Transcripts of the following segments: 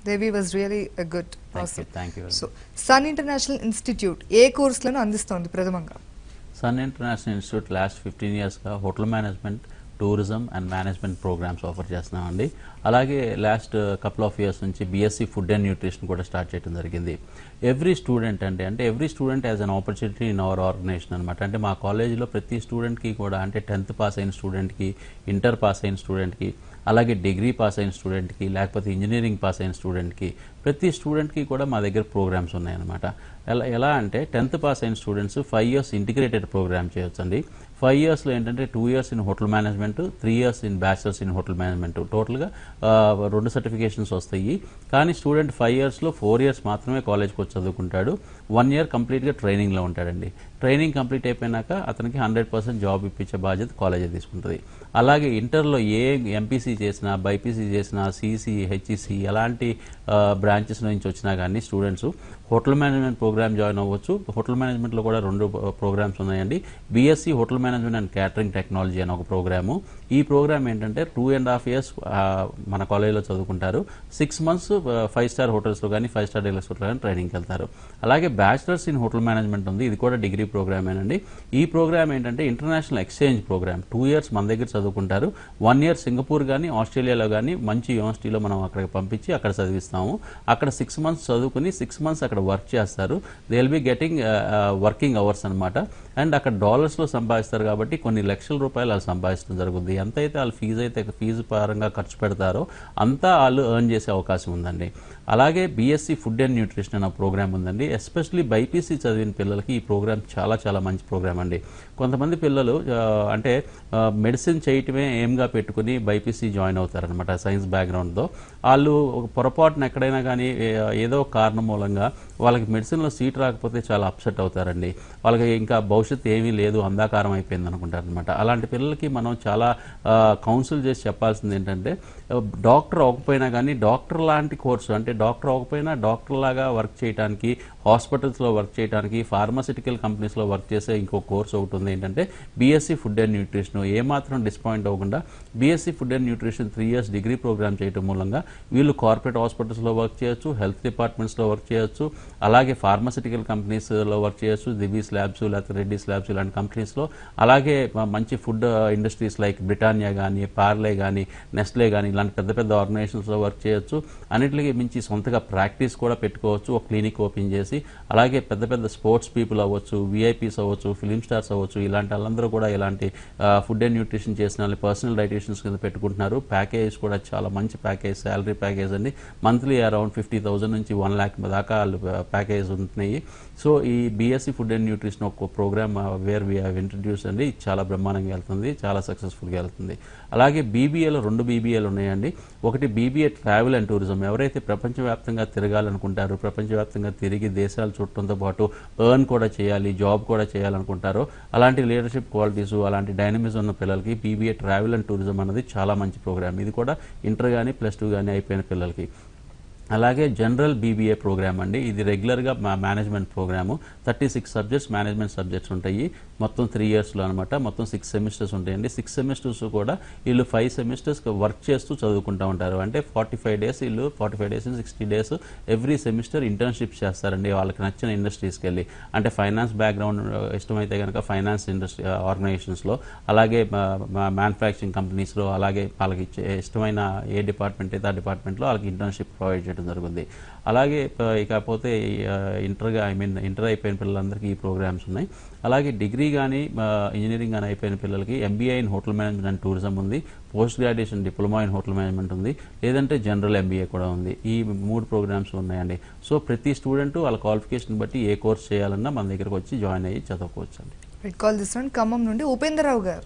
Devi was really good thank you person thank you so Sun International Institute ఏ కోర్సులను అందిస్తోంది ప్రథమంగా Sun International Institute last fifteen ఇయర్స్గా hotel management tourism and management programs offer చేస్తున్నామండి అలాగే last couple of years నుంచి BSc food and nutrition కూడా start చేయడం జరిగింది ఎవ్రీ స్టూడెంట్ అంటే అంటే every student as an opportunity in our organization అనమాట అంటే మా కాలేజీలో ప్రతి స్టూడెంట్కి కూడా అంటే టెన్త్ పాస్ అయిన స్టూడెంట్కి ఇంటర్ పాస్ అయిన స్టూడెంట్కి అలాగే డిగ్రీ పాస్ అయిన స్టూడెంట్కి లేకపోతే ఇంజనీరింగ్ పాస్ అయిన స్టూడెంట్కి ప్రతి స్టూడెంట్కి కూడా మా దగ్గర ప్రోగ్రామ్స్ ఉన్నాయన్నమాట ఎలా ఎలా అంటే టెన్త్ పాస్ అయిన students five years integrated program చేయొచ్చండి ఫైవ్ ఇయర్స్లో ఏంటంటే two years in hotel management three years in bachelors in hotel management టోటల్గా రెండు సర్టిఫికేషన్స్ వస్తాయి కానీ స్టూడెంట్ ఫైవ్ ఇయర్స్లో ఫోర్ ఇయర్స్ మాత్రమే కాలేజ్కి వచ్చి చదువుకుంటాడు వన్ ఇయర్ కంప్లీట్గా ట్రైనింగ్లో ఉంటాడండి ట్రైనింగ్ కంప్లీట్ అయిపోయినాక అతనికి హండ్రెడ్ పర్సెంట్ జాబ్ ఇప్పించే బాధ్యత కాలేజే తీసుకుంటుంది అలాగే ఇంటర్లో ఏ ఎంపీసీ చేసినా బైపీసీ చేసినా సీసీ హెచ్ఈసీ ఎలాంటి బ్రాంచెస్ నుంచి వచ్చినా కానీ students hotel management program join అవ్వచ్చు హోటల్ మేనేజ్మెంట్లో కూడా రెండు ప్రోగ్రామ్స్ ఉన్నాయండి BSc hotel management and catering technology అని ఒక ప్రోగ్రాము ఈ ప్రోగ్రామ్ ఏంటంటే టూ అండ్ హాఫ్ ఇయర్స్ మన కాలేజీలో చదువుకుంటారు సిక్స్ మంత్స్ ఫైవ్ స్టార్ హోటల్స్లో కానీ ఫైవ్ స్టార్ డీలక్స్లో కానీ ట్రైనింగ్కి వెళ్తారు అలాగే బ్యాచిలర్స్ ఇన్ హోటల్ మేనేజ్మెంట్ ఉంది ఇది కూడా డిగ్రీ ప్రోగ్రామేనండి ఈ ప్రోగ్రామ్ ఏంటంటే international exchange program two years మన దగ్గర చదువుకుంటారు వన్ ఇయర్ సింగపూర్ కానీ ఆస్ట్రేలియాలో కానీ మంచి యూనివర్సిటీలో మనం అక్కడికి పంపించి అక్కడ చదివిస్తాము అక్కడ సిక్స్ మంత్స్ చదువుకుని సిక్స్ మంత్స్ అక్కడ వర్క్ చేస్తారు they will be getting working hours అనమాట అండ్ అక్కడ డాలర్స్లో సంపాదిస్తారు కాబట్టి కొన్ని లక్షల రూపాయలు వాళ్ళు సంపాదించడం జరుగుతుంది ఎంత అయితే వాళ్ళు ఫీజు అయితే ఫీజు పరంగా ఖర్చు పెడతారో అంతా వాళ్ళు ఎర్న్ చేసే అవకాశం ఉందండి అలాగే బీఎస్సీ ఫుడ్ అండ్ న్యూట్రిషన్ అనే ప్రోగ్రామ్ ఉందండి ఎస్పెషలీ బైపీసీ చదివిన పిల్లలకి ఈ ప్రోగ్రామ్ చాలా చాలా మంచి ప్రోగ్రామ్ అండి కొంతమంది పిల్లలు ఆ, అంటే మెడిసిన్ చేయటమే ఏమ్గా పెట్టుకుని బైపీసీ జాయిన్ అవుతారనమాట సైన్స్ బ్యాక్గ్రౌండ్తో వాళ్ళు ఒక పొరపాటున ఎక్కడైనా కానీ ఏ- ఏదో ఒక కారణం మూలంగా వాళ్ళకి మెడిసిన్లో సీట్ రాకపోతే చాలా అప్సెట్ అవుతారండి వాళ్ళకి ఇంకా భవిష్యత్తు ఏమీ లేదు అంధాకారం అయిపోయింది అనుకుంటారు అనమాట అలాంటి పిల్లలకి మనం చాలా కౌన్సిల్ చేసి చెప్పాల్సింది ఏంటంటే ఆ, డాక్టర్ అవ్వకపోయినా కానీ డాక్టర్ లాంటి కోర్సు అంటే డాక్టర్ అవ్వకపోయినా డాక్టర్ లాగా వర్క్ చేయడానికి హాస్పిటల్స్లో వర్క్ చేయడానికి ఫార్మాసిటికల్ కంపెనీస్లో వర్క్ చేసే ఇంకో కోర్స్ ఒకటి ఉంది ఏంటంటే బీఎస్సీ ఫుడ్ అండ్ న్యూట్రిషన్ ఏమాత్రం డిసప్పాయింట్ అవ్వకుండా BSc food and nutrition three years degree program చేయడం మూలంగా వీళ్ళు కార్పొరేట్ హాస్పిటల్స్లో వర్క్ చేయొచ్చు హెల్త్ డిపార్ట్మెంట్స్లో వర్క్ చేయొచ్చు అలాగే ఫార్మాసిటికల్ కంపెనీస్లో వర్క్ చేయొచ్చు దివీస్ ల్యాబ్స్ లేకపోతే రెడ్డిస్ ల్యాబ్స్ ఇలాంటి కంపెనీస్లో అలాగే మ- మంచి ఫుడ్ ఇండస్ట్రీస్ లైక్ బ్రిటానియా కానీ పార్లే కానీ నెస్లే కానీ ఇలాంటి పెద్ద పెద్ద ఆర్గనైజేషన్స్లో వర్క్ చేయొచ్చు అన్నిటికీ మించి సొంతగా ప్రాక్టీస్ కూడా పెట్టుకోవచ్చు ఒక క్లినిక్ ఓపెన్ చేసి అలాగే పెద్ద పెద్ద స్పోర్ట్స్ పీపుల్ అవ్వచ్చు విఐపీస్ అవ్వచ్చు ఫిలిం స్టార్స్ అవ్వచ్చు ఇలాంటి వాళ్ళందరూ కూడా ఇలాంటి ఫుడ్ అండ్ న్యూట్రిషన్ చేసిన వాళ్ళు పర్సనల్ డైటీషియన్స్ కింద పెట్టుకుంటున్నారు ప్యాకేజ్ కూడా చాలా మంచి ప్యాకేజ్ శాలరీ ప్యాకేజ్ అండి మంత్లీ అరౌండ్ ఫిఫ్టీ థౌసండ్ నుంచి వన్ ల్యాక్ దాకా వాళ్ళు ప్యాకేజ్ ఉంటున్నాయి సో ఈ బీఎస్సీ ఫుడ్ అండ్ న్యూట్రిషన్ ఒక program where we have introduce అండి ఇది చాలా బ్రహ్మాండంగా వెళ్తుంది చాలా సక్సెస్ఫుల్గా వెళ్తుంది అలాగే బీబీఏలో రెండు బీబీఏలు ఉన్నాయండి ఒకటి బీబీఏ ట్రావెల్ అండ్ టూరిజం ఎవరైతే ప్రపంచవ్యాప్తంగా తిరగాలనుకుంటారో ప్రపంచవ్యాప్తంగా తిరిగి దేశాలు చుట్టంతో పాటు ఎర్న్ కూడా చేయాలి జాబ్ కూడా చేయాలనుకుంటారో అలాంటి లీడర్షిప్ క్వాలిటీస్ అలాంటి డైనమిజం ఉన్న పిల్లలకి బీబీఏ ట్రావెల్ అండ్ టూరిజం అనేది చాలా మంచి ప్రోగ్రామ్ ఇది కూడా ఇంటర్ కానీ ప్లస్ టూ కానీ అయిపోయిన పిల్లలకి అలాగే జనరల్ బీబీఏ ప్రోగ్రామ్ అండి ఇది రెగ్యులర్గా మా management program thirty six subjects management subjects ఉంటాయి మొత్తం త్రీ ఇయర్స్లో అనమాట మొత్తం సిక్స్ సెమిస్టర్స్ ఉంటాయండి సిక్స్ సెమిస్టర్స్ కూడా వీళ్ళు ఫైవ్ సెమిస్టర్స్ వర్క్ చేస్తూ చదువుకుంటూ ఉంటారు అంటే ఫార్టీ ఫైవ్ డేస్ వీళ్ళు forty five days sixty days every semester internships చేస్తారండి వాళ్ళకి నచ్చిన ఇండస్ట్రీస్కి వెళ్ళి అంటే ఫైనాన్స్ బ్యాక్గ్రౌండ్ ఇష్టమైతే కనుక ఫైనాన్స్ ఇండస్ట్రీ ఆర్గనైజేషన్స్లో అలాగే మ్యానుఫ్యాక్చరింగ్ కంపెనీస్లో అలాగే వాళ్ళకి ఇచ్చే ఇష్టమైన ఏ డిపార్ట్మెంట్ అయితే ఆ డిపార్ట్మెంట్లో వాళ్ళకి ఇంటర్న్షిప్ ప్రొవైడ్ చేయడం జరుగుతుంది అలాగే ప- ఇకపోతే ఇంటర్గా ఐ మీన్ ఇంటర్ అయిపోయిన పిల్లలందరికీ ఈ ప్రోగ్రామ్స్ ఉన్నాయి అలాగే డిగ్రీ కానీ ఇంజనీరింగ్ కానీ అయిపోయిన పిల్లలకి MBA in hotel management and tourism ఉంది post graduation diploma in hotel management ఉంది లేదంటే జనరల్ ఎంబీఏ కూడా ఉంది ఈ మూడు ప్రోగ్రామ్స్ ఉన్నాయండి సో ప్రతి స్టూడెంట్ వాళ్ళ క్వాలిఫికేషన్ బట్టి ఏ కోర్స్ చేయాలన్నా మన దగ్గరకు వచ్చి జాయిన్ అయ్యి చదువుకోవచ్చు అండి కాల్ దిస్ వన్ ఖమ్మం నుండి ఉపేంద్రరావు గారు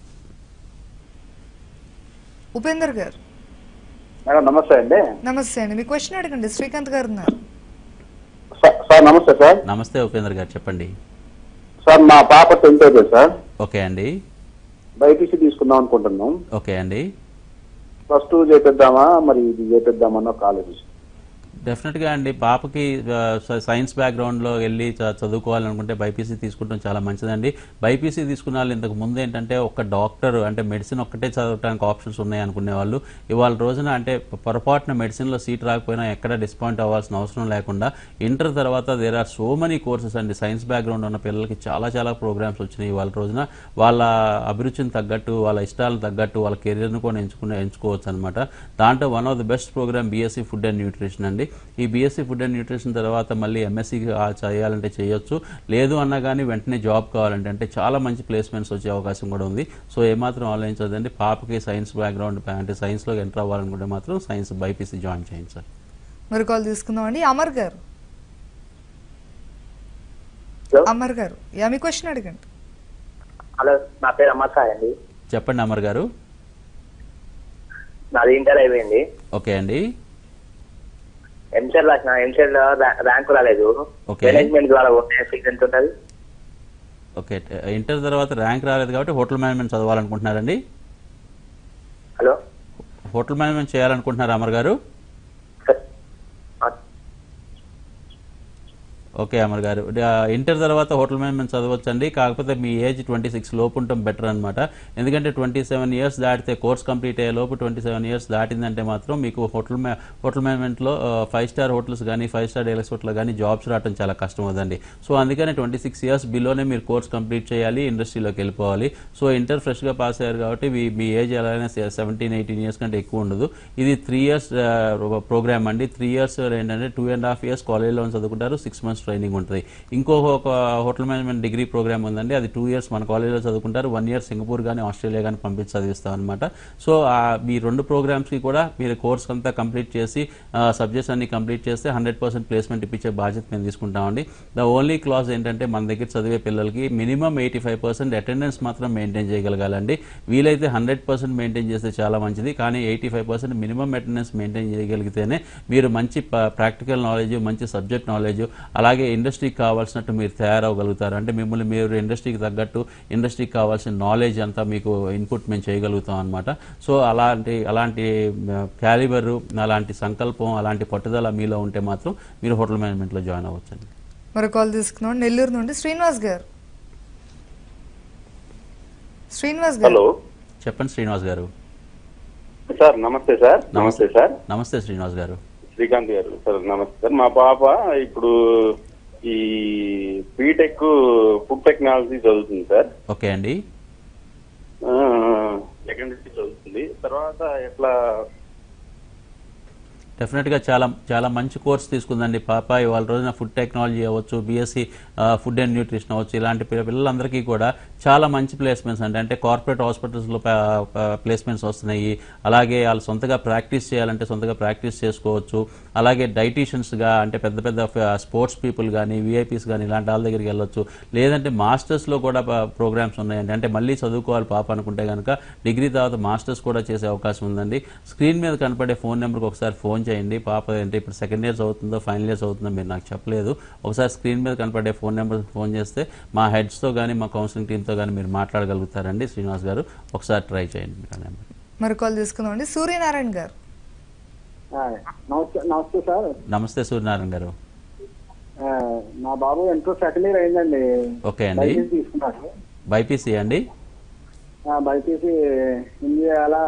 ఉపేందర్ గారు మేడం నమస్తే అండి నమస్తే అండి మీ క్వశ్చన్ అడగండి శ్రీకాంత్ గారు ఉన్నారు సా- సార్ నమస్తే సార్ నమస్తే ఉపేంద్ర గారు చెప్పండి సార్ మా పాప టెన్త్ అయిపోయింది సార్ ఓకే అండి బైపీసీ తీసుకుందాం అనుకుంటున్నాం ఓకే అండి ప్లస్ టూ చేపిద్దామా మరి ఇది చేపిద్దామన్న కాలేజ్ డెఫినెట్గా అండి పాపకి ఆ, స- సైన్స్ బ్యాక్గ్రౌండ్లో వెళ్ళి చ- చదువుకోవాలనుకుంటే బైపీసీ తీసుకుంటాం చాలా మంచిదండి బైపీసీ తీసుకున్న వాళ్ళు ఇంతకు ముందు ఏంటంటే ఒక డాక్టర్ అంటే మెడిసిన్ ఒక్కటే చదవడానికి ఆప్షన్స్ ఉన్నాయి అనుకునే వాళ్ళు ఇవాళ రోజున అంటే పొరపాటున మెడిసిన్లో సీట్ రాకపోయినా ఎక్కడ డిస్పాయింట్ అవ్వాల్సిన అవసరం లేకుండా ఇంటర్ తర్వాత there are so many courses అండి సైన్స్ బ్యాక్గ్రౌండ్ ఉన్న పిల్లలకి చాలా చాలా ప్రోగ్రామ్స్ వచ్చినాయి ఇవాళ రోజున వాళ్ళ అభిరుచిని తగ్గట్టు వాళ్ళ ఇష్టాలకు తగ్గట్టు వాళ్ళ కెరీర్ని కూడా ఎంచుకునే ఎంచుకోవచ్చు అనమాట దాంట్లో one of the best program BSc food and nutrition అండి ఈ బీఎస్సీ ఫుడ్ అండ్ న్యూట్రిషన్ తర్వాత మళ్ళీ ఎంఎస్సీ చేయాలంటే చేయొచ్చు లేదు అన్నా కానీ వెంటనే జాబ్ కావాలంటే అంటే చాలా మంచి ప్లేస్మెంట్స్ వచ్చే అవకాశం కూడా ఉంది సో ఏమాత్రం ఆలోచించదండి పాపకి సైన్స్ బ్యాక్గ్రౌండ్ అంటే సైన్స్లోకి ఎంటర్ అవ్వాలనుకుంటే మాత్రం సైన్స్ బైపీసీ జాయిన్ చేయండి సార్ మరి కాల్ తీసుకుందాం అండి అమర్ గారు హలో అమర్ గారు యా మీ క్వశ్చన్ అడగండి హలో నా పేరు అమ్మర్ సార్ అండి చెప్పండి అమర్ గారు నాది ఇంటర్ అయిపోయింది ఓకే అండి ఎంసెట్ రాసిన ఎంసెట్ లో ర్యా- ర్యాంకు రాలేదు Okay. మేనేజ్మెంట్ ద్వారా ఫీజు ఎంత ఉంటుంది ఓకే ఇంటర్ తర్వాత ర్యాంక్ రాలేదు కాబట్టి హోటల్ మేనేజ్మెంట్ చదవాలనుకుంటున్నారండి హలో హోటల్ మేనేజ్మెంట్ చేయాలనుకుంటున్నారు అమర్ గారు సార్ ఆ, ఓకే అమర్ గారు ఆ, ఇంటర్ తర్వాత హోటల్ మేనేజ్మెంట్ చదవచ్చండి కాకపోతే మీ ఏజ్ ట్వంటీ సిక్స్ లోపు ఉండటం బెటర్ అనమాట ఎందుకంటే ట్వంటీ సెవెన్ ఇయర్స్ దాటితే కోర్స్ కంప్లీట్ అయ్యే లోపు ట్వంటీ సెవెన్ ఇయర్స్ దాటిందంటే మాత్రం మీకు హోటల్ మే హోటల్ మేనేజ్మెంట్లో ఫైవ్ స్టార్ హోటల్స్ కానీ ఫైవ్ స్టార్ డైలక్స్ హోటల్ కానీ జాబ్స్ రావడం చాలా కష్టం అవుతుంది సో అందుకని ట్వంటీ సిక్స్ ఇయర్స్ బిలోనే మీరు కోర్స్ కంప్లీట్ చేయాలి ఇండస్ట్రీలోకి వెళ్ళిపోవాలి సో ఇంటర్ ఫ్రెష్గా పాస్ అయ్యారు కాబట్టి మీ మీ ఏజ్ ఎలా అయినా సెవెంటీన్ ఎయిటీన్ ఇయర్స్ కంటే ఎక్కువ ఉండదు ఇది త్రీ ఇయర్స్ ప్రోగ్రామ్ అండి త్రీ ఇయర్స్ ఏంటంటే టూ అండ్ హాఫ్ ఇయర్స్ కాలేజ్లో చదువుకుంటారు సిక్స్ మంత్స్ ట్రైనింగ్ ఉంటుంది ఇంకో ఒక హోటల్ మేనేజ్మెంట్ డిగ్రీ ప్రోగ్రామ్ ఉందండి అది టూ ఇయర్స్ మన కాలేజ్లో చదువుకుంటారు వన్ ఇయర్ సింగపూర్ కానీ ఆస్ట్రేలియా కానీ పంపించి చదివిస్తాం అనమాట సో ఆ మీ రెండు ప్రోగ్రామ్స్కి కూడా మీరు కోర్స్ అంతా కంప్లీట్ చేసి సబ్జెక్ట్స్ అన్ని కంప్లీట్ చేస్తే హండ్రెడ్ పర్సెంట్ ప్లేస్మెంట్ ఇప్పించే బాధ్యత మేము తీసుకుంటామండి ద ఓన్లీ క్లాస్ ఏంటంటే మన దగ్గర చదివే పిల్లలకి minimum eighty five percent attendance మాత్రం మెయింటైన్ చేయగలగాలండి వీలైతే హండ్రెడ్ పర్సెంట్ మెయింటైన్ చేస్తే చాలా మంచిది కానీ eighty five percent minimum attendance maintain చేయగలిగితేనే మీరు మంచి ప్రాక్టికల్ నాలెడ్జ్ మంచి సబ్జెక్ట్ నాలెడ్జ్ అలాగే ఇండస్ట్రీకి కావాల్సినట్టు మీరు తయారవగలుగుతారు అంటే మిమ్మల్ని మీరు ఇండస్ట్రీకి తగ్గట్టు ఇండస్ట్రీకి కావాల్సిన నాలెడ్జ్ అంతా మీకు ఇన్పుట్ మేము చేయగలుగుతాం అనమాట సో అలాంటి అలాంటి క్యాలిబర్ అలాంటి సంకల్పం అలాంటి పట్టుదల మీలో ఉంటే మాత్రం మీరు హోటల్ మేనేజ్మెంట్లో జాయిన్ అవ్వచ్చండి మరి కాల్ తీసుకుందాం నెల్లూరు నుండి శ్రీనివాస్ గారు శ్రీనివాస్ గారు హలో చెప్పండి శ్రీనివాస్ గారు సార్ నమస్తే సార్ నమస్తే సార్ నమస్తే శ్రీనివాస్ గారు శ్రీకాంత్ గారు సార్ నమస్తే సార్ మా పాప ఇప్పుడు ఈ బీటెక్ ఫుడ్ టెక్నాలజీ చదువుతుంది సార్ ఓకే అండి సెకండ్ చదువుతుంది తర్వాత ఎట్లా డెఫినెట్గా చాలా చాలా మంచి కోర్స్ తీసుకుందండి పాప ఇవాళ రోజున ఫుడ్ టెక్నాలజీ అవ్వచ్చు బీఎస్సీ ఫుడ్ అండ్ న్యూట్రిషన్ అవ్వచ్చు ఇలాంటి పిల్ల- పిల్లలందరికీ కూడా చాలా మంచి ప్లేస్మెంట్స్ అండి అంటే కార్పొరేట్ హాస్పిటల్స్లో ప్లేస్మెంట్స్ వస్తున్నాయి అలాగే వాళ్ళు సొంతగా ప్రాక్టీస్ చేయాలంటే సొంతగా ప్రాక్టీస్ చేసుకోవచ్చు అలాగే డైటీషియన్స్గా అంటే పెద్ద పెద్ద స్పోర్ట్స్ పీపుల్ కానీ విఐపీస్ కానీ ఇలాంటి వాళ్ళ దగ్గరికి వెళ్ళొచ్చు లేదంటే మాస్టర్స్లో కూడా ప్రోగ్రామ్స్ ఉన్నాయండి అంటే మళ్ళీ చదువుకోవాలి పాప అనుకుంటే కనుక డిగ్రీ తర్వాత మాస్టర్స్ కూడా చేసే అవకాశం ఉందండి స్క్రీన్ మీద కనపడే ఫోన్ నెంబర్కి ఒకసారి ఫోన్ చేయండి పాప అంటే ఇప్పుడు సెకండ్ ఇయర్స్ అవుతుందో ఫైనల్ ఇయర్స్ అవుతుందో మీరు నాకు చెప్పలేదు ఒకసారి స్క్రీన్ మీద కనపడే ఫోన్ నెంబర్ ఫోన్ చేస్తే మా హెడ్స్తో కానీ మా కౌన్సిలింగ్ టీంతో కానీ మీరు మాట్లాడగలుగుతారండి శ్రీనివాస్ గారు ఒకసారి ట్రై చేయండి మీరు ఆ నెంబర్ మరి కాల్ తీసుకుందాం అండి సూర్యనారాయణ గారు నమస్తే నమస్తే సార్ నమస్తే సూర్యనారాయణ గారు ఆ, మా బాబు ఇంటర్ సెకండ్ ఇయర్ అయిందండి ఓకే అండి బైపీసీ తీసుకున్నాడు బైపీసీ అండి ఆ, బైపీసీ హిందీ అలా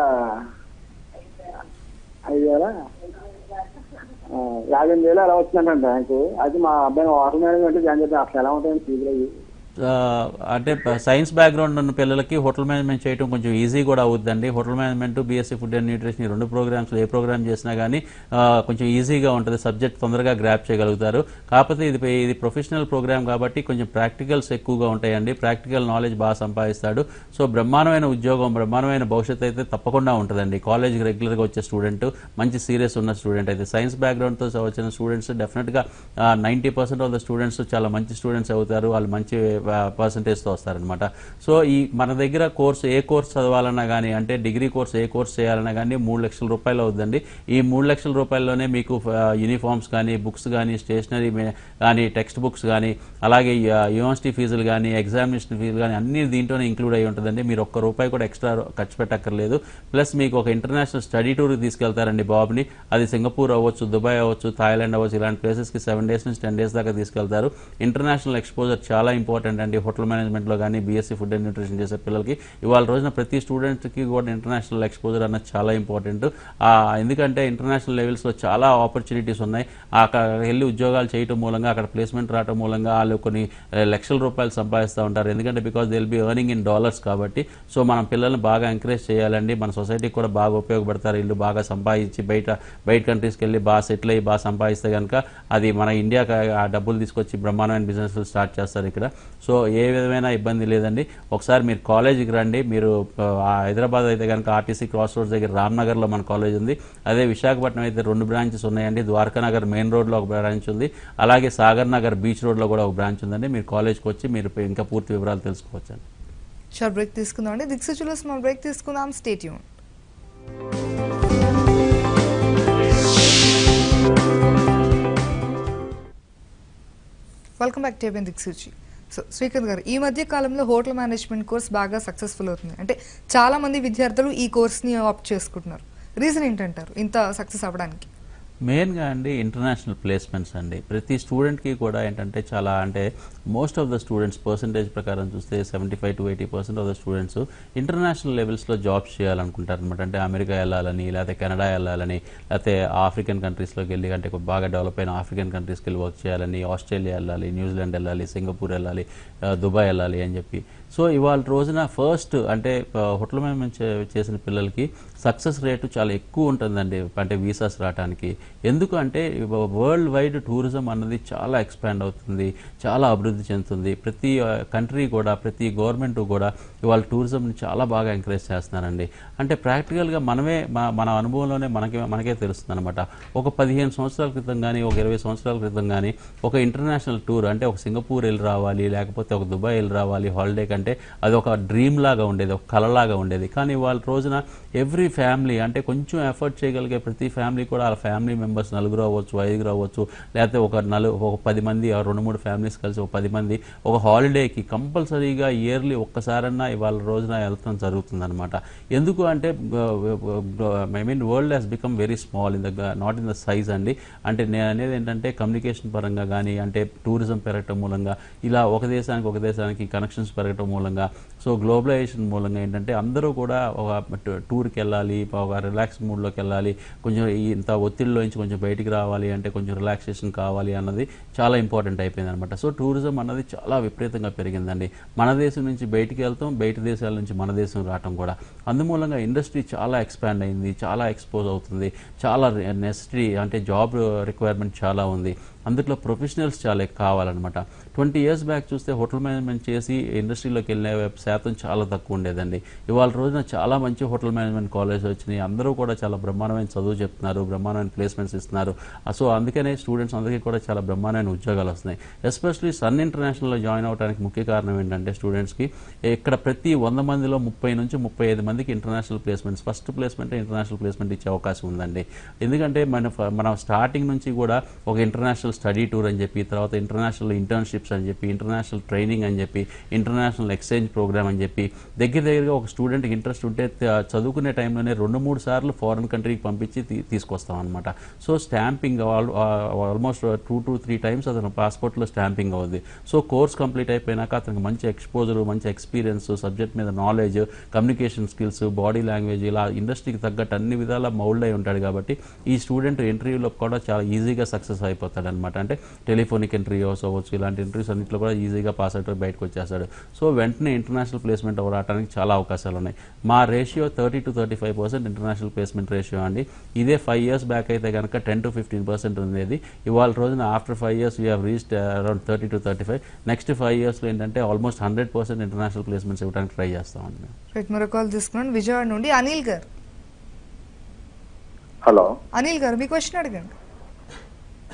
ఐదు వేల ఆ, యాభై ఎనిమిది వేలు అలా వచ్చిందంట ర్యాంకు అది మా అబ్బాయి వాటర్ మేనేజ్మెంట్ జాయిన్ చేద్దాం అసలు ఎలా ఉంటాయండి ఫీజులు అవి ఆ, అంటే సైన్స్ బ్యాక్గ్రౌండ్ ఉన్న పిల్లలకి హోటల్ మేనేజ్మెంట్ చేయడం కొంచెం ఈజీ కూడా అవుద్దండి hotel management BSc food and nutrition ఈ రెండు ప్రోగ్రామ్స్ ఏ ప్రోగ్రామ్ చేసినా కానీ ఆ, కొంచెం ఈజీగా ఉంటుంది సబ్జెక్ట్ తొందరగా గ్రాప్ చేయగలుగుతారు కాకపోతే ఇది ఇది ప్రొఫెషనల్ ప్రోగ్రామ్ కాబట్టి కొంచెం ప్రాక్టికల్స్ ఎక్కువగా ఉంటాయండి ప్రాక్టికల్ నాలెడ్జ్ బాగా సంపాదిస్తాడు సో బ్రహ్మాండమైన ఉద్యోగం బ్రహ్మాండమైన భవిష్యత్తు అయితే తప్పకుండా ఉంటుందండి కాలేజ్కి రెగ్యులర్గా వచ్చే స్టూడెంట్ మంచి సీరియస్ ఉన్న స్టూడెంట్ అయితే సైన్స్ బ్యాక్గ్రౌండ్తో వచ్చిన స్టూడెంట్స్ డెఫినెట్గా ninety percent of the students చాలా మంచి స్టూడెంట్స్ అవుతారు వాళ్ళు మంచి పర్సంటేజ్తో వస్తారనమాట సో ఈ మన దగ్గర కోర్సు ఏ కోర్స్ చదవాలన్నా కానీ అంటే డిగ్రీ కోర్స్ ఏ కోర్స్ చేయాలన్నా కానీ మూడు లక్షల రూపాయలు అవుతుందండి ఈ మూడు లక్షల రూపాయల్లోనే మీకు యూనిఫామ్స్ కానీ బుక్స్ కానీ స్టేషనరీ కానీ టెక్స్ట్ బుక్స్ కానీ అలాగే ఆ, యూనివర్సిటీ ఫీజులు కానీ ఎగ్జామినేషన్ ఫీజులు కానీ అన్ని దీంట్లోనే ఇంక్లూడ్ అయి ఉంటుందండి మీరు ఒక్క రూపాయి కూడా ఎక్స్ట్రా ఖర్చు పెట్టక్కర్లేదు ప్లస్ మీకు ఒక ఇంటర్నేషనల్ స్టడీ టూర్కి తీసుకెళ్తారండి బాబుని అది సింగపూర్ అవ్వచ్చు దుబాయ్ అవ్వచ్చు థాయిలాండ్ అవ్వచ్చు ఇలాంటి ప్లేసెస్కి సెవెన్ డేస్ నుంచి టెన్ డేస్ దాకా తీసుకెళ్తారు ఇంటర్నేషనల్ ఎక్స్పోజర్ చాలా ఇంపార్టెంట్ అండి హోటల్ మేనేజ్మెంట్లో కానీ బీఎస్సీ ఫుడ్ అండ్ న్యూట్రిషన్ చేసే పిల్లలకి ఇవాళ రోజున ప్రతి స్టూడెంట్కి కూడా ఇంటర్నేషనల్ ఎక్స్పోజర్ అన్నది చాలా ఇంపార్టెంట్ ఎందుకంటే ఇంటర్నేషనల్ లెవెల్స్లో చాలా ఆపర్చునిటీస్ ఉన్నాయి అక్కడ వెళ్ళి ఉద్యోగాలు చేయటం మూలంగా అక్కడ ప్లేస్మెంట్ రావడం మూలంగా వాళ్ళు కొన్ని ఆ, లక్షల రూపాయలు సంపాదిస్తూ ఉంటారు ఎందుకంటే because they will be earning in dollars కాబట్టి సో మనం పిల్లల్ని బాగా ఎంకరేజ్ చేయాలండి మన సొసైటీకి కూడా బాగా ఉపయోగపడతారు వీళ్ళు బాగా సంపాదించి బయట బయట కంట్రీస్కి వెళ్ళి బాగా సెటిల్ అయ్యి బాగా సంపాదిస్తే కనుక అది మన ఇండియాకి ఆ డబ్బులు తీసుకొచ్చి బ్రహ్మాండమైన బిజినెస్ స్టార్ట్ చేస్తారు ఇక్కడ సో ఏ విధమైన ఇబ్బంది లేదండి ఒకసారి మీరు కాలేజీకి రండి మీరు ఆ, హైదరాబాద్ అయితే కనుక ఆర్టీసీ క్రాస్ రోడ్స్ దగ్గర రామ్నగర్లో మన కాలేజ్ ఉంది అదే విశాఖపట్నం అయితే రెండు బ్రాంచెస్ ఉన్నాయండి ద్వారకా నగర్ మెయిన్ రోడ్లో ఒక బ్రాంచ్ ఉంది అలాగే సాగర్ నగర్ బీచ్ రోడ్లో కూడా ఒక బ్రాంచ్ ఉందండి మీరు కాలేజ్కి వచ్చి మీరు ఇంకా పూర్తి వివరాలు తెలుసుకోవచ్చండి షార్ట్ బ్రేక్ తీసుకుందాం అండి దిక్సూచులో స్మాల్ బ్రేక్ తీసుకుందాం స్టేట్ యూన్ welcome back to ABN Diksuchi so Srikanth garu ఈ మధ్య కాలంలో హోటల్ మేనేజ్మెంట్ కోర్స్ బాగా సక్సెస్ఫుల్ అవుతుంది అంటే చాలా మంది విద్యార్థులు ఈ కోర్స్ని ఆప్ట్ చేసుకుంటున్నారు రీజన్ ఏంటంటారు ఇంత సక్సెస్ అవ్వడానికి మెయిన్గా అండి ఇంటర్నేషనల్ ప్లేస్మెంట్స్ అండి ప్రతి స్టూడెంట్కి కూడా ఏంటంటే చాలా అంటే most of the students percentage ప్రకారం చూస్తే seventy five to eighty percent of the students international లెవెల్స్లో జాబ్స్ చేయాలనుకుంటారు అనమాట అంటే అమెరికా వెళ్ళాలని లేకపోతే కెనడా వెళ్ళాలని లేకపోతే ఆఫ్రికన్ కంట్రీస్లోకి వెళ్ళి అంటే బాగా డెవలప్ అయిన ఆఫ్రికన్ కంట్రీస్కి వెళ్ళి వర్క్ చేయాలని ఆస్ట్రేలియా వెళ్ళాలి న్యూజిలాండ్ వెళ్ళాలి సింగపూర్ వెళ్ళాలి ఆ, దుబాయ్ వెళ్ళాలి అని చెప్పి సో ఇవాళ రోజున ఫస్ట్ అంటే ఆ, హోటల్ మేనేజ్మెంట్ చే- చేసిన పిల్లలకి సక్సెస్ రేటు చాలా ఎక్కువ ఉంటుందండి అంటే వీసాస్ రావడానికి ఎందుకు అంటే వరల్డ్ వైడ్ టూరిజం అన్నది చాలా ఎక్స్పాండ్ అవుతుంది చాలా అభివృద్ధి చెందుతుంది ప్రతి కంట్రీ కూడా ప్రతి గవర్నమెంట్ కూడా ఇవాళ టూరిజంని చాలా బాగా ఎంకరేజ్ చేస్తున్నారండి అంటే ప్రాక్టికల్గా మనమే మా- మన అనుభవంలోనే మనకి మనకే తెలుస్తుంది అనమాట ఒక పదిహేను సంవత్సరాల క్రితం కానీ ఒక ఇరవై సంవత్సరాల క్రితం కానీ ఒక ఇంటర్నేషనల్ టూర్ అంటే ఒక సింగపూర్ వెళ్ళి రావాలి లేకపోతే ఒక దుబాయ్ వెళ్ళి రావాలి హాలిడే కంటే అది ఒక డ్రీమ్ లాగా ఉండేది ఒక కలలాగా ఉండేది కానీ వాళ్ళ రోజున ఎవ్రీ ఫ్యామిలీ అంటే కొంచెం ఎఫర్ట్ చేయగలిగే ప్రతి ఫ్యామిలీ కూడా వాళ్ళ ఫ్యామిలీ మెంబర్స్ నలుగురు అవ్వచ్చు ఐదుగురు అవ్వచ్చు లేకపోతే ఒక నలు ఒక పది మంది ఆ రెండు మూడు ఫ్యామిలీస్ కలిసి ఒక పది మంది ఒక హాలిడేకి కంపల్సరీగా ఇయర్లీ ఒక్కసారన్నా ఇవాళ రోజున వెళ్తాం జరుగుతుంది అనమాట ఎందుకు అంటే I mean world has become very small in the not in the size అండి అంటే నేను అనేది ఏంటంటే కమ్యూనికేషన్ పరంగా కానీ అంటే టూరిజం పెరగటం మూలంగా ఇలా ఒక దేశానికి ఒక దేశానికి కనెక్షన్స్ పెరగటం మూలంగా సో గ్లోబలైజేషన్ మూలంగా ఏంటంటే అందరూ కూడా ఒక ట- టూర్కి వెళ్ళాలి ఒక రిలాక్స్ మూడ్లోకి వెళ్ళాలి కొంచెం ఈ ఇంత ఒత్తిడిలో నుంచి కొంచెం బయటికి రావాలి అంటే కొంచెం రిలాక్సేషన్ కావాలి అన్నది చాలా ఇంపార్టెంట్ అయిపోయింది అనమాట సో టూరిజం అన్నది చాలా విపరీతంగా పెరిగిందండి మన దేశం నుంచి బయటికి వెళ్తాం బయట దేశాల నుంచి మన దేశం రావటం కూడా అందుమూలంగా ఇండస్ట్రీ చాలా ఎక్స్పాండ్ అయింది చాలా ఎక్స్పోజ్ అవుతుంది చాలా నెసెసిటీ అంటే జాబ్ రిక్వైర్మెంట్ చాలా ఉంది అందులో ప్రొఫెషనల్స్ చాలా ఎక్కువ కావాలన్నమాట ట్వంటీ ఇయర్స్ బ్యాక్ చూస్తే హోటల్ మేనేజ్మెంట్ చేసి ఇండస్ట్రీలోకి వెళ్ళే శాతం చాలా తక్కువ ఉండేదండి ఇవాళ రోజున చాలా మంచి హోటల్ మేనేజ్మెంట్ కాలేజ్ వచ్చినాయి అందరూ కూడా చాలా బ్రహ్మాండమైన చదువు చెప్తున్నారు బ్రహ్మాండమైన ప్లేస్మెంట్స్ ఇస్తున్నారు సో అందుకనే స్టూడెంట్స్ అందరికీ కూడా చాలా బ్రహ్మాండమైన ఉద్యోగాలు వస్తున్నాయి ఎస్పెషలీ సన్ ఇంటర్నేషనల్లో జాయిన్ అవడానికి ముఖ్య కారణం ఏంటంటే స్టూడెంట్స్కి ఇక్కడ ప్రతి వంద మందిలో ముప్పై నుంచి ముప్పై ఐదు మందికి international placements first placement international placement ఇచ్చే అవకాశం ఉందండి ఎందుకంటే మన ఫ- మనం స్టార్టింగ్ నుంచి కూడా ఒక ఇంటర్నేషనల్ స్టడీ టూర్ అని చెప్పి తర్వాత ఇంటర్నేషనల్ ఇంటర్న్షిప్స్ అని చెప్పి ఇంటర్నేషనల్ ట్రైనింగ్ అని చెప్పి ఇంటర్నేషనల్ ఎక్స్చేంజ్ ప్రోగ్రామ్ అని చెప్పి దగ్గర దగ్గరగా ఒక స్టూడెంట్కి ఇంట్రెస్ట్ ఉంటే త- చదువుకునే టైంలోనే రెండు మూడు సార్లు ఫారెన్ కంట్రీకి పంపించి తీ- తీసుకొస్తాం అనమాట so stamping almost two to three times అతను పాస్పోర్ట్లో స్టాంపింగ్ అవుద్ది సో కోర్స్ కంప్లీట్ అయిపోయినాక అతనికి మంచి ఎక్స్పోజర్ మంచి ఎక్స్పీరియన్స్ సబ్జెక్ట్ మీద knowledge communication skills body language ఇలా ఇండస్ట్రీకి తగ్గట్టు అన్ని విధాల మౌల్డ్ అయి ఉంటాడు కాబట్టి ఈ స్టూడెంట్ ఇంటర్వ్యూలో కూడా చాలా ఈజీగా సక్సెస్ అయిపోతాడు అనమాట అంటే టెలిఫోనిక్ ఇంటర్వ్యూస్ అవ్వచ్చు ఇలాంటి ఇంటర్వ్యూస్ అన్నింటిలో కూడా ఈజీగా పాస్ అవుట్ బయటకు వచ్చేస్తాడు సో వెంటనే ఇంటర్నేషనల్ ప్లేస్మెంట్ రావడానికి చాలా అవకాశాలు ఉన్నాయి మా ratio thirty to thirty five percent international placement ratio అండి ఇదే ఫైవ్ ఇయర్స్ బ్యాక్ అయితే కనుక టెన్ టు ఫిఫ్టీన్ పర్సెంట్ ఉండేది ఇవాళ రోజున after five years we have reached around thirty to thirty five next five ఇయర్స్లో ఏంటంటే almost hundred percent international placements ఇవ్వడానికి ట్రై చేస్తామండి మేము రైట్ మరో కాల్ తీసుకున్నాను విజయవాడ నుండి అనిల్ గారు హలో అనిల్ గారు మీ క్వశ్చన్ అడగండి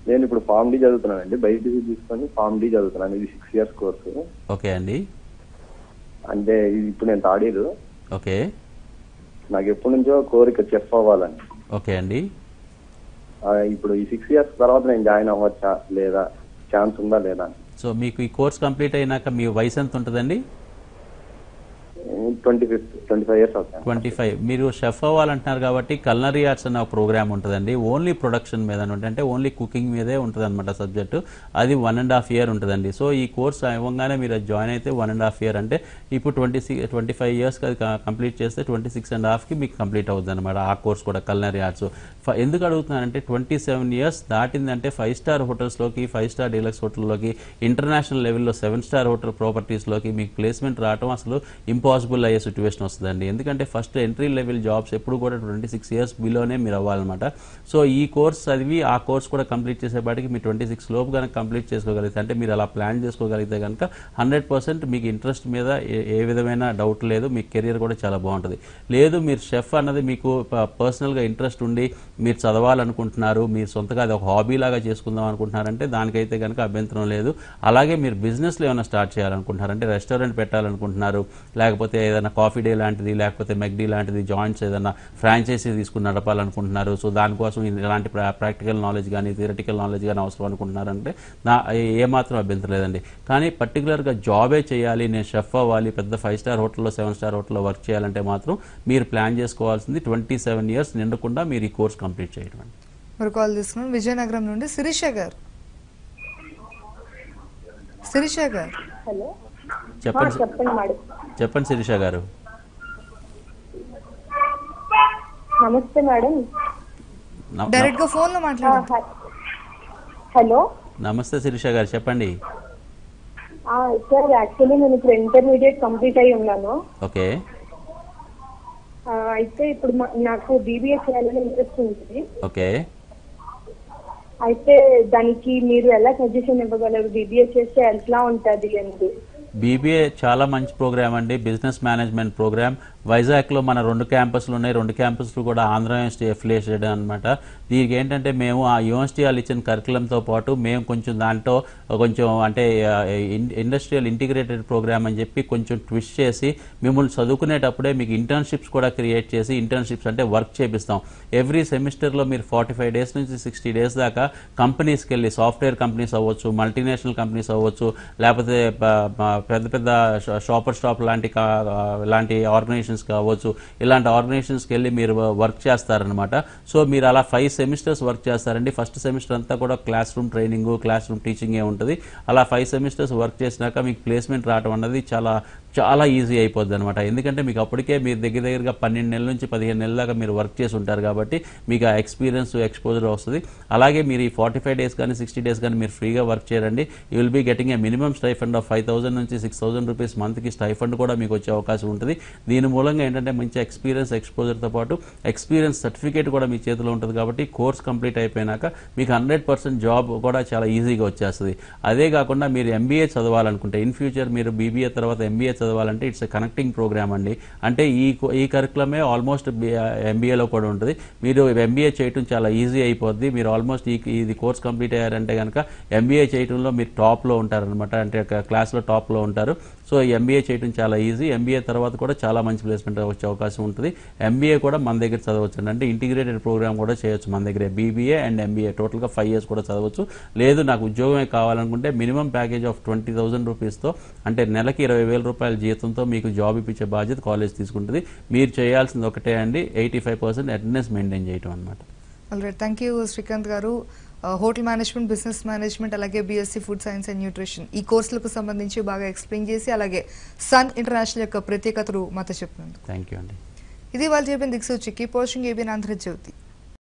నేను ఇప్పుడు ఫార్మ్ డి చదువుతున్నానండి బైపీసీ తీసుకొని ఫార్మ్ డి చదువుతున్నాను ఇది సిక్స్ ఇయర్స్ కోర్సు ఓకే అండి అంటే ఇది ఇప్పుడు నేను థర్డ్ ఇయర్ ఓకే నాకు ఎప్పటి నుంచో కోరిక చెఫ్ అవ్వాలని ఓకే అండి ఆ, ఇప్పుడు ఈ సిక్స్ ఇయర్స్ తర్వాత నేను జాయిన్ అవ్వచ్చా లేదా ఛాన్స్ ఉందా లేదా సో మీకు ఈ కోర్స్ కంప్లీట్ అయినాక మీ వయసు ఎంత ఉంటుందండి twenty fifth twenty five years అవుతాను ట్వంటీ ఫైవ్ మీరు షెఫ్ అవ్వాలంటున్నారు కాబట్టి కల్నరీ ఆర్ట్స్ అనే ఒక ప్రోగ్రామ్ ఉంటుందండి ఓన్లీ ప్రొడక్షన్ మీద ఉంటుంది అంటే ఓన్లీ కుకింగ్ మీదే ఉంటుంది అనమాట సబ్జెక్టు అది వన్ అండ్ హాఫ్ ఇయర్ ఉంటుందండి సో ఈ కోర్స్ ఇవ్వగానే మీరు జాయిన్ అయితే వన్ అండ్ హాఫ్ ఇయర్ అంటే ఇప్పుడు ట్వంటీ సిక్స్ ట్వంటీ ఫైవ్ ఇయర్స్కి అది కంప్లీట్ చేస్తే ట్వంటీ సిక్స్ అండ్ హాఫ్కి మీకు కంప్లీట్ అవుతుంది అనమాట ఆ కోర్స్ కూడా కల్నరీ ఆర్ట్స్ ఎందుకు అడుగుతున్నానంటే ట్వంటీ సెవెన్ ఇయర్స్ దాటిందంటే ఫైవ్ స్టార్ హోటల్స్లోకి ఫైవ్ స్టార్ డీలక్స్ హోటల్లోకి ఇంటర్నేషనల్ లెవెల్లో సెవెన్ స్టార్ హోటల్ ప్రాపర్టీస్లోకి మీకు ప్లేస్మెంట్ రావడం అసలు ఇంపాసిబుల్ అయ్యే సిచ్యువేషన్ వస్తుందండి ఎందుకంటే ఫస్ట్ ఎంట్రీ లెవెల్ జాబ్స్ ఎప్పుడు కూడా ట్వంటీ సిక్స్ ఇయర్స్ బిలోనే మీరు అవ్వాలన్నమాట సో ఈ కోర్స్ చదివి ఆ కోర్స్ కూడా కంప్లీట్ చేసేపాటికి మీరు ట్వంటీ సిక్స్ లోపు కనుక కంప్లీట్ చేసుకోగలిగితే అంటే మీరు అలా ప్లాన్ చేసుకోగలిగితే కనుక హండ్రెడ్ పర్సెంట్ మీకు ఇంట్రెస్ట్ మీద ఏ- ఏ విధమైన డౌట్ లేదు మీ కెరియర్ కూడా చాలా బాగుంటుంది లేదు మీరు షెఫ్ అన్నది మీకు ప- పర్సనల్గా ఇంట్రెస్ట్ ఉండి మీరు చదవాలనుకుంటున్నారు మీరు సొంతగా అది ఒక హాబీ లాగా చేసుకుందాం అనుకుంటున్నారంటే దానికైతే కనుక అభ్యంతరం లేదు అలాగే మీరు బిజినెస్లో ఏమైనా స్టార్ట్ చేయాలనుకుంటున్నారు అంటే రెస్టారెంట్ పెట్టాలనుకుంటున్నారు లేకపోతే ఏదైనా కాఫీ డే లాంటిది లేకపోతే మెక్డీ లాంటిది జాయింట్స్ ఏదైనా ఫ్రాంచైజీ తీసుకుని నడపాలనుకుంటున్నారు సో దానికోసం ఇలాంటి ప్రాక్టికల్ నాలెడ్జ్ కానీ థియరటికల్ నాలెడ్జ్ కానీ అవసరం అనుకుంటున్నారంటే నా ఏమాత్రం అభ్యంతరం లేదండి కానీ పర్టికులర్గా జాబే చేయాలి నేను షెఫ్ అవ్వాలి పెద్ద ఫైవ్ స్టార్ హోటల్లో సెవెన్ స్టార్ హోటల్లో వర్క్ చేయాలంటే మాత్రం మీరు ప్లాన్ చేసుకోవాల్సింది ట్వంటీ సెవెన్ ఇయర్స్ నిండకుండా మీరు ఈ కోర్స్ కంప్లీట్ చేయడం అండి మరి కాల్ తీసుకున్నాం విజయనగరం నుండి శిరీష గారు శిరీష గారు హలో చెప్పండి ఆ, చెప్పండి మేడం చెప్పండి శిరీష గారు నమస్తే మేడం న- డైరెక్ట్ గా ఫోన్ లో ఆ, మాట్లాడండి హ- హలో నమస్తే శిరీష గారు చెప్పండి ఆ, సార్ యాక్చువల్లీ నేను ఇప్పుడు ఇంటర్మీడియట్ కంప్లీట్ అయి ఉన్నాను ఓకే ఆ, అయితే ఇప్పుడు మా- నాకు బీబీఏ చేయాలని ఇంట్రెస్ట్ ఉంది ఓకే అయితే దానికి మీరు ఎలా సజెషన్ ఇవ్వగలరు బీబీఏ చేస్తే ఎట్లా ఉంటది అనేది బీబీఏ చాలా మంచి ప్రోగ్రామ్ అండి బిజినెస్ మేనేజ్మెంట్ ప్రోగ్రామ్ వైజాగ్లో మన రెండు క్యాంపస్లు ఉన్నాయి రెండు క్యాంపస్లు కూడా ఆంధ్ర యూనివర్సిటీ అఫిలియేటెడ్ అనమాట దీనికి ఏంటంటే మేము ఆ యూనివర్సిటీ వాళ్ళు ఇచ్చిన కరికులంతో పాటు మేము కొంచెం దాంట్లో కొంచెం అంటే ఇండస్ట్రియల్ ఇంటిగ్రేటెడ్ ప్రోగ్రామ్ అని చెప్పి కొంచెం ట్విస్ట్ చేసి మిమ్మల్ని చదువుకునేటప్పుడే మీకు ఇంటర్న్షిప్స్ కూడా క్రియేట్ చేసి ఇంటర్న్షిప్స్ అంటే వర్క్ చేపిస్తాం ఎవ్రీ సెమిస్టర్లో మీరు ఫార్టీ ఫైవ్ డేస్ నుంచి సిక్స్టీ డేస్ దాకా కంపెనీస్కి వెళ్ళి సాఫ్ట్వేర్ కంపెనీస్ అవ్వచ్చు మల్టీనేషనల్ కంపెనీస్ అవ్వచ్చు లేకపోతే ప- ప- పెద్ద పెద్ద షా- షాపర్ స్టాప్ లాంటి కా- లాంటి ఆర్గనైజేషన్స్ కావచ్చు ఇలాంటి ఆర్గనైజేషన్స్కి వెళ్ళి మీరు వర్క్ చేస్తారనమాట సో మీరు అలా ఫైవ్ సెమిస్టర్స్ వర్క్ చేస్తారండి ఫస్ట్ సెమిస్టర్ అంతా కూడా classroom training classroom టీచింగే ఉంటుంది అలా ఫైవ్ సెమిస్టర్స్ వర్క్ చేసినాక మీకు ప్లేస్మెంట్ రావడం అన్నది చాలా చాలా ఈజీ అయిపోద్ది అనమాట ఎందుకంటే మీకు అప్పటికే మీరు దగ్గర దగ్గరగా పన్నెండు నెలల నుంచి పదిహేను నెలల దాకా మీరు వర్క్ చేసి ఉంటారు కాబట్టి మీకు ఆ ఎక్స్పీరియన్స్ ఎక్స్పోజర్ వస్తుంది అలాగే మీరు ఈ ఫార్టీ ఫైవ్ డేస్ కానీ సిక్స్టీ డేస్ కానీ మీరు ఫ్రీగా వర్క్ చేయండి you will be getting a minimum stipend of five thousand నుంచి సిక్స్ థౌసండ్ రూపీస్ మంత్కి స్టైఫండ్ కూడా మీకు వచ్చే అవకాశం ఉంటుంది దీని మూలంగా ఏంటంటే మంచి ఎక్స్పీరియన్స్ ఎక్స్పోజర్తో పాటు ఎక్స్పీరియన్స్ సర్టిఫికేట్ కూడా మీ చేతిలో ఉంటుంది కాబట్టి కోర్స్ కంప్లీట్ అయిపోయినాక మీకు హండ్రెడ్ పర్సెంట్ జాబ్ కూడా చాలా ఈజీగా వచ్చేస్తుంది అదే కాకుండా మీరు ఎంబీఏ చదవాలనుకుంటే ఇన్ ఫ్యూచర్ మీరు బీబీఏ తర్వాత ఎంబీఏ చదవాలంటే ఇట్స్ ఎ కనెక్టింగ్ ప్రోగ్రామ్ అండి అంటే ఈ కో- ఈ కరికులమే ఆల్మోస్ట్ ఎంబీఏలో కూడా ఉంటుంది మీరు ఎంబీఏ చేయటం చాలా ఈజీ అయిపోద్ది మీరు ఆల్మోస్ట్ ఈ ఇది కోర్స్ కంప్లీట్ అయ్యారంటే కనుక ఎంబీఏ చేయటంలో మీరు టాప్లో ఉంటారనమాట అంటే ఒక క్లాస్లో టాప్లో ఉంటారు సో ఎంబీఏ చేయటం చాలా ఈజీ ఎంబీఏ తర్వాత కూడా చాలా మంచి ప్లేస్మెంట్ వచ్చే అవకాశం ఉంటుంది ఎంబీఏ కూడా మన దగ్గర చదవచ్చు అంటే ఇంటిగ్రేటెడ్ ప్రోగ్రామ్ కూడా చేయొచ్చు మన దగ్గర బీబీఏ అండ్ ఎంబీఏ టోటల్గా ఫైవ్ ఇయర్స్ కూడా చదవచ్చు లేదు నాకు ఉద్యోగమే కావాలనుకుంటే minimum package of twenty thousand రూపీస్తో అంటే నెలకి ఇరవై వేల రూపాయల జీతంతో మీకు జాబ్ ఇప్పించే బాధ్యత కాలేజ్ తీసుకుంటుంది మీరు చేయాల్సింది ఒకటే అండి eighty five percent attendance maintain చేయటం అనమాట alright thank you Srikanth garu hotel management business management అలాగే BSc food science and nutrition ఈ కోర్సులకు సంబంధించి బాగా ఎక్స్ప్లెయిన్ చేసి అలాగే సన్ ఇంటర్నేషనల్ యొక్క ప్రత్యేకతలు మాతో చెప్పినందుకు థ్యాంక్ యూ అండి ఇది వాళ్ళు చెప్పిన దిక్సూచి కీప్ వాచింగ్ ఏబిన్ ఆంధ్రజ్యోతి